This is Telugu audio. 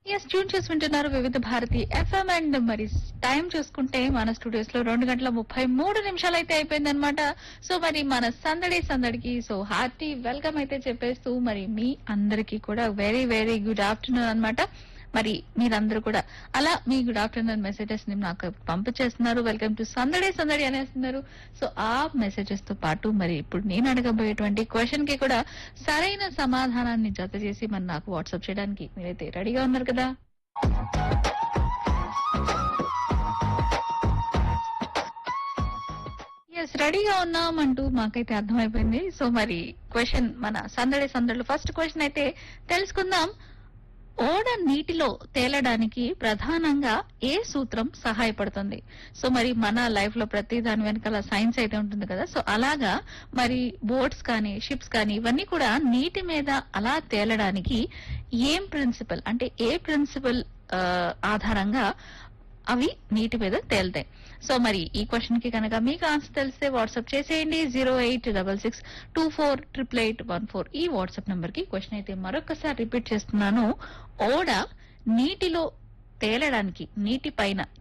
ఎస్ ట్యూన్ చేసి వింటున్నారు వివిధ భారతి ఎఫ్ఎం అండ్ మరి టైం చూసుకుంటే మన స్టూడియోస్ లో రెండు గంటల ముప్పై మూడు నిమిషాలు అయితే అయిపోయింది అనమాట సో మరి మన సందడి సందడికి సో హార్టీ వెల్కమ్ అయితే చెప్పేస్తూ మరి మీ అందరికీ కూడా వెరీ వెరీ గుడ్ ఆఫ్టర్నూన్ అన్నమాట మరి మీరందరూ కూడా అలా మీ గుడ్ ఆఫ్టర్నూన్ మెసేజెస్ ని నాకు పంపించేస్తున్నారు వెల్కమ్ టు సందడి సందడి అనేస్తున్నారు సో ఆ మెసేజెస్ తో పాటు మరి ఇప్పుడు నేను అడగబోయేటువంటి క్వశ్చన్ కి కూడా సరైన సమాధానాన్ని జత చేసి మరి నాకు వాట్సాప్ చేయడానికి మీరైతే రెడీగా ఉన్నారు కదా ఎస్ రెడీగా ఉన్నామంటూ మాకైతే అర్థమైపోయింది సో మరి క్వశ్చన్ మన సందడి సందడిలో ఫస్ట్ క్వశ్చన్ అయితే తెలుసుకుందాం ఓడ నీటిలో తేలడానికి ప్రధానంగా ఏ సూత్రం సహాయపడుతుంది సో మరి మన లైఫ్ లో ప్రతి దాని వెనకాల సైన్స్ అయితే ఉంటుంది కదా సో అలాగా మరి బోట్స్ కానీ షిప్స్ కానీ ఇవన్నీ కూడా నీటి మీద అలా తేలడానికి ఏం ప్రిన్సిపల్ అంటే ఏ ప్రిన్సిపల్ ఆధారంగా అవి నీటి మీద తేలుతాయి సో మరి ఈ క్వశ్చన్ కి కనుక మీకు ఆన్సర్ తెలిస్తే వాట్సాప్ చేసేయండి zero eight double six two four triple eight one four ఈ వాట్సాప్ నంబర్ కి క్వశ్చన్ అయితే మరొకసారి రిపీట్ చేస్తున్నాను ఓడ నీటిలో తేలడానికి నీటి పైన